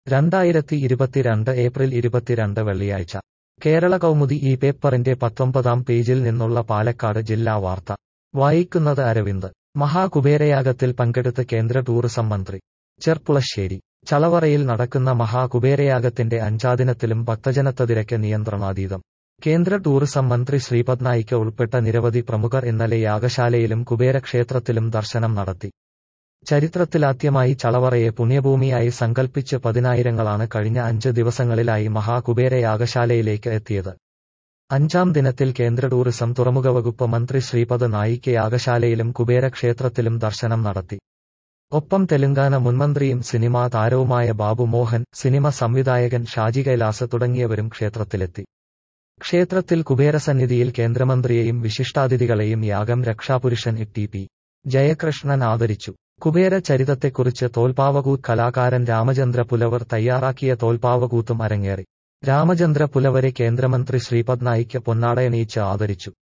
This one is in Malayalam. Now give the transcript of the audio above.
രണ്ടായിരത്തി ഇരുപത്തിരണ്ട് ഏപ്രിൽ ഇരുപത്തിരണ്ട് വെള്ളിയാഴ്ച കേരള കൗമുദി ഈ പേപ്പറിന്റെ പത്തൊമ്പതാം പേജിൽ നിന്നുള്ള പാലക്കാട് ജില്ലാ വാർത്ത വായിക്കുന്നത് അരവിന്ദ് മഹാകുബേരയാഗത്തിൽ പങ്കെടുത്ത് കേന്ദ്ര ടൂറിസം മന്ത്രി ചെർപ്പുളശ്ശേരി ചളവറയിൽ നടക്കുന്ന മഹാകുബേരയാഗത്തിന്റെ അഞ്ചാദിനത്തിലും ഭക്തജനത്തതിരക്ക് നിയന്ത്രണാതീതം കേന്ദ്ര ടൂറിസം മന്ത്രി ശ്രീപദ് നായിക്ക് ഉൾപ്പെട്ട നിരവധി പ്രമുഖർ ഇന്നലെ യാഗശാലയിലും കുബേരക്ഷേത്രത്തിലും ദർശനം നടത്തി ചരിത്രത്തിലാദ്യമായി ചളവറയെ പുണ്യഭൂമിയായി സങ്കൽപ്പിച്ച് പതിനായിരങ്ങളാണ് കഴിഞ്ഞ അഞ്ച് ദിവസങ്ങളിലായി മഹാകുബേര യാഗശാലയിലേക്ക് എത്തിയത് അഞ്ചാം ദിനത്തിൽ കേന്ദ്ര ടൂറിസം തുറമുഖ വകുപ്പ് മന്ത്രി ശ്രീപദ് നായിക്ക് യാഗശാലയിലും കുബേരക്ഷേത്രത്തിലും ദർശനം നടത്തി ഒപ്പം തെലങ്കാന മുൻമന്ത്രിയും സിനിമാ താരവുമായ ബാബു മോഹൻ സിനിമ സംവിധായകൻ ഷാജി കൈലാസ് തുടങ്ങിയവരും ക്ഷേത്രത്തിലെത്തി ക്ഷേത്രത്തിൽ കുബേരസന്നിധിയിൽ കേന്ദ്രമന്ത്രിയെയും വിശിഷ്ടാതിഥികളെയും യാഗം രക്ഷാപുരുഷൻ ടി പി ജയകൃഷ്ണൻ ആദരിച്ചു കുബേര ചരിതത്തെക്കുറിച്ച് തോൽപ്പാവകൂത്ത് കലാകാരൻ രാമചന്ദ്ര പുലവർ തയ്യാറാക്കിയ തോൽപ്പാവകൂത്തും അരങ്ങേറി രാമചന്ദ്ര പുലവരെ കേന്ദ്രമന്ത്രി ശ്രീപദ് നായിക്ക് പൊന്നാടയണിയിച്ച് ആദരിച്ചു